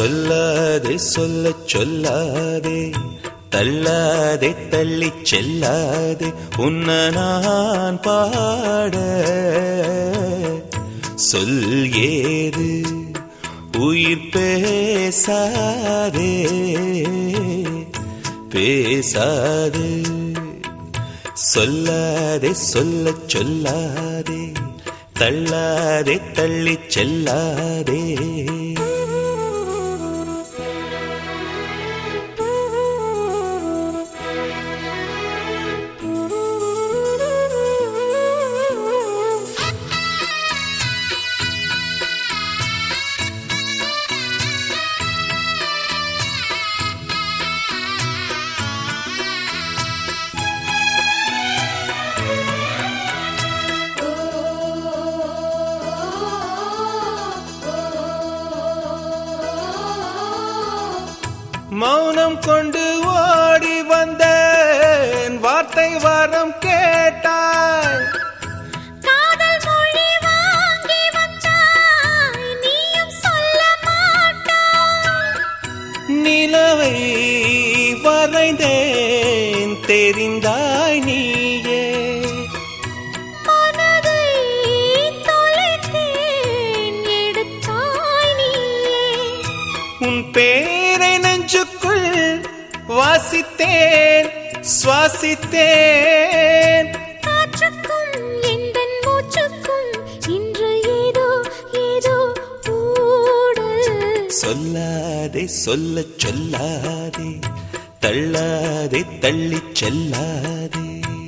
சொல்லாதே சொல்ல சொல்லாதே தள்ளாதே தள்ளி செல்லாதே உன்ன நான் பாட சொல் ஏது உயிர் பேசாதே பேசாது சொல்லாதே சொல்ல சொல்லாதே தள்ளாதே தள்ளி செல்லாதே மௌனம் கொண்டு ஓடி வந்தேன் வார்த்தை வரம் கேட்டாய் காதல் மொழி வாங்கி வந்தாய் நீயும் சொல்ல மாட்டாய் நிலவை வரைந்தேன் தெரிந்தாய் நீயே மனதை தொலைத்தேன் எடுத்தாய் நீயே உன் பேரை நெஞ்சுக்குள் வாசித்தேன் சுவாசித்தேன் காற்றுக்கும் எந்தன் மூச்சுக்கும் இன்று ஏதோ ஏதோ ஊடல் சொல்லாதே சொல்ல சொல்லாதே தள்ளாதே தள்ளி செல்லாதே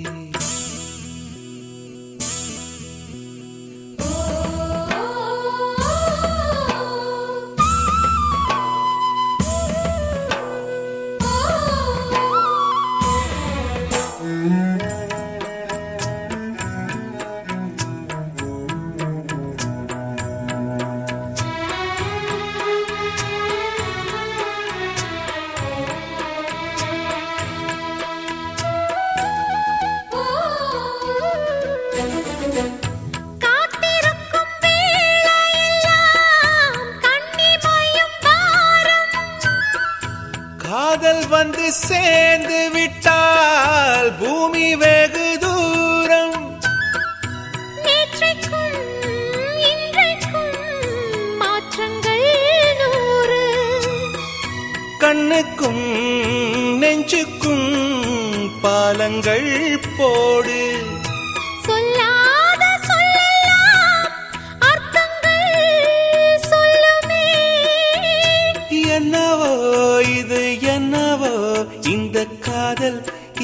காத்திருக்கும் வேளையெல்லாம் கண்ணிமயம் பாரம் காதல் வந்து சேர்ந்து விட்டால் பூமி வெகு தூரம் நேற்றைக்கும் இன்றைக்கும் மாற்றங்கள் நூறு கண்ணுக்கும் நெஞ்சுக்கும் பாலங்கள் போடு சொல்லாத சொல்லெல்லாம் அர்த்தங்கள் சொல்லுமே என்னவோ இது என்னவோ இந்த காதல்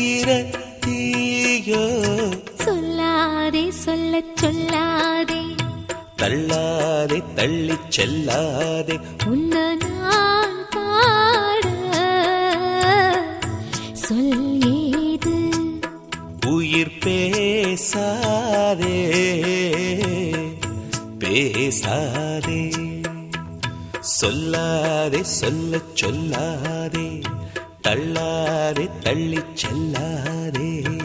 தீயோ சொல்லாதே சொல்லச் சொல்லாதே தள்ளாதே தள்ளி செல்லாதே உன்ன நான் பாட சொல் ஏது உயிர் பேசாதே பேசாதே சொல்லாதே சொல்ல சொல்லாதே தள்ளாதே தள்ளி செல்லாதே